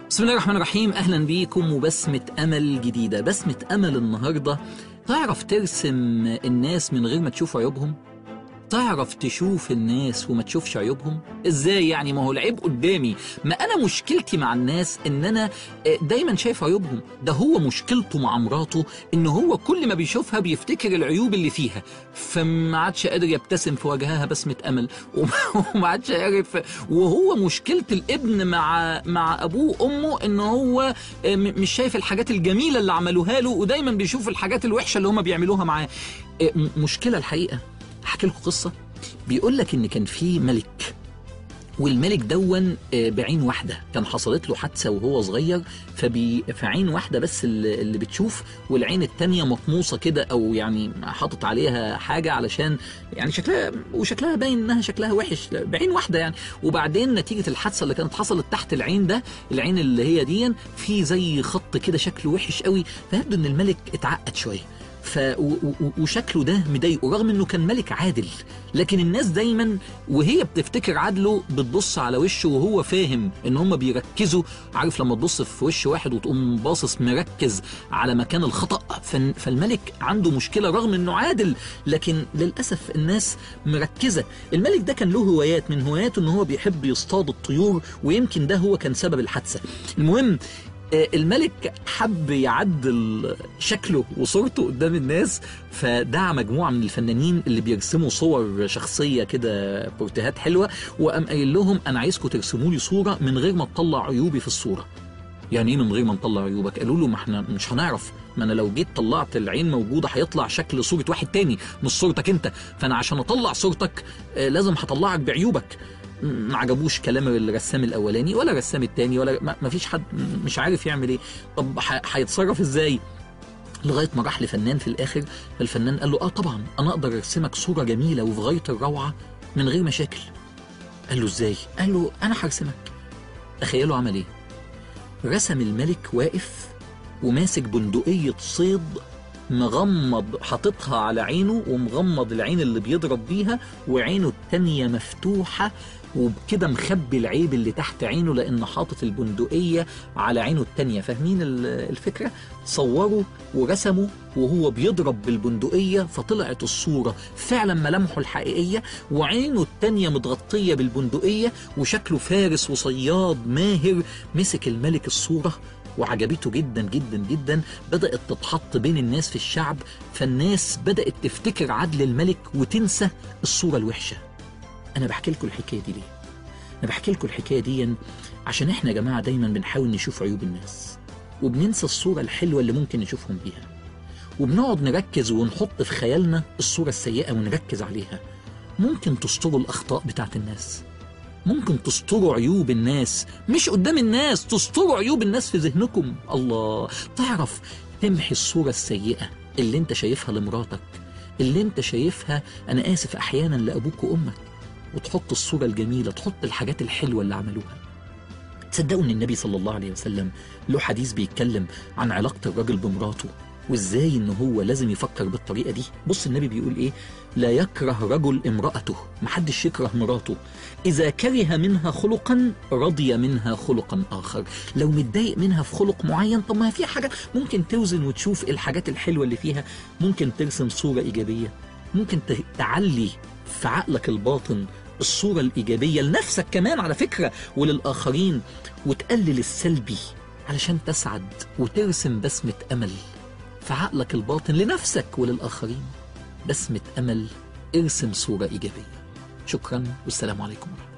بسم الله الرحمن الرحيم اهلا بيكم وبسمة امل جديدة بسمة امل النهاردة تعرف ترسم الناس من غير ما تشوف عيوبهم تعرف تشوف الناس وما تشوفش عيوبهم ازاي يعني ما هو العيب قدامي ما انا مشكلتي مع الناس ان انا دايما شايف عيوبهم ده هو مشكلته مع مراته ان هو كل ما بيشوفها بيفتكر العيوب اللي فيها فما عادش قادر يبتسم في وجهها بسمة امل وما عادش عارف وهو مشكلة الابن مع مع ابوه وامه ان هو مش شايف الحاجات الجميلة اللي عملوها له ودايما بيشوف الحاجات الوحشة اللي هم بيعملوها معاه مشكلة الحقيقة احكي لكم قصه بيقول لك ان كان في ملك والملك دون بعين واحدة كان حصلت له حادثة وهو صغير فبي فعين واحدة بس اللي بتشوف والعين التانية مطموسة كده أو يعني حاطط عليها حاجة علشان يعني شكلها وشكلها باين إنها شكلها وحش بعين واحدة يعني وبعدين نتيجة الحادثة اللي كانت حصلت تحت العين ده العين اللي هي دي في زي خط كده شكله وحش قوي فيبدو إن الملك اتعقد شوية ف وشكله ده مضايقه رغم انه كان ملك عادل لكن الناس دايما وهي بتفتكر عدله بتبص على وشه وهو فاهم ان هم بيركزوا عارف لما تبص في وش واحد وتقوم باصص مركز على مكان الخطا فالملك عنده مشكله رغم انه عادل لكن للاسف الناس مركزه الملك ده كان له هوايات من هواياته ان هو بيحب يصطاد الطيور ويمكن ده هو كان سبب الحادثه المهم الملك حب يعدل شكله وصورته قدام الناس فدعا مجموعه من الفنانين اللي بيرسموا صور شخصيه كده بورتيهات حلوه وقام قايل لهم انا عايزكم ترسموا لي صوره من غير ما تطلع عيوبي في الصوره يعني ايه من غير ما نطلع عيوبك قالوا له ما احنا مش هنعرف ما انا لو جيت طلعت العين موجوده هيطلع شكل صوره واحد تاني مش صورتك انت فانا عشان اطلع صورتك لازم هطلعك بعيوبك ما عجبوش كلام الرسام الاولاني ولا الرسام التاني ولا ما فيش حد مش عارف يعمل ايه طب هيتصرف ازاي لغايه ما راح لفنان في الاخر فالفنان قال له اه طبعا انا اقدر ارسمك صوره جميله وفي غايه الروعه من غير مشاكل قال له ازاي قال له انا هرسمك تخيلوا عمل ايه رسم الملك واقف وماسك بندقيه صيد مغمض حاططها على عينه ومغمض العين اللي بيضرب بيها وعينه التانية مفتوحة وبكده مخبي العيب اللي تحت عينه لأن حاطط البندقية على عينه التانية فاهمين الفكرة؟ صوروا ورسموا وهو بيضرب بالبندقية فطلعت الصورة فعلا ملامحه الحقيقية وعينه التانية متغطية بالبندقية وشكله فارس وصياد ماهر مسك الملك الصورة وعجبته جدا جدا جدا بدأت تتحط بين الناس في الشعب فالناس بدأت تفتكر عدل الملك وتنسى الصورة الوحشة أنا بحكي لكم الحكاية دي ليه؟ أنا بحكي لكم الحكاية دي عشان إحنا يا جماعة دايما بنحاول نشوف عيوب الناس وبننسى الصورة الحلوة اللي ممكن نشوفهم بيها وبنقعد نركز ونحط في خيالنا الصورة السيئة ونركز عليها ممكن تستروا الأخطاء بتاعت الناس ممكن تستروا عيوب الناس مش قدام الناس تستروا عيوب الناس في ذهنكم الله تعرف تمحي الصورة السيئة اللي انت شايفها لمراتك اللي انت شايفها انا اسف احيانا لابوك وامك وتحط الصورة الجميلة تحط الحاجات الحلوة اللي عملوها تصدقوا ان النبي صلى الله عليه وسلم له حديث بيتكلم عن علاقة الراجل بمراته وازاي ان هو لازم يفكر بالطريقه دي بص النبي بيقول ايه لا يكره رجل امراته محدش يكره مراته اذا كره منها خلقا رضي منها خلقا اخر لو متضايق منها في خلق معين طب ما في حاجه ممكن توزن وتشوف الحاجات الحلوه اللي فيها ممكن ترسم صوره ايجابيه ممكن تعلي في عقلك الباطن الصوره الايجابيه لنفسك كمان على فكره وللاخرين وتقلل السلبي علشان تسعد وترسم بسمه امل في عقلك الباطن لنفسك وللآخرين بسمة أمل ارسم صورة إيجابية شكرا والسلام عليكم ورحمة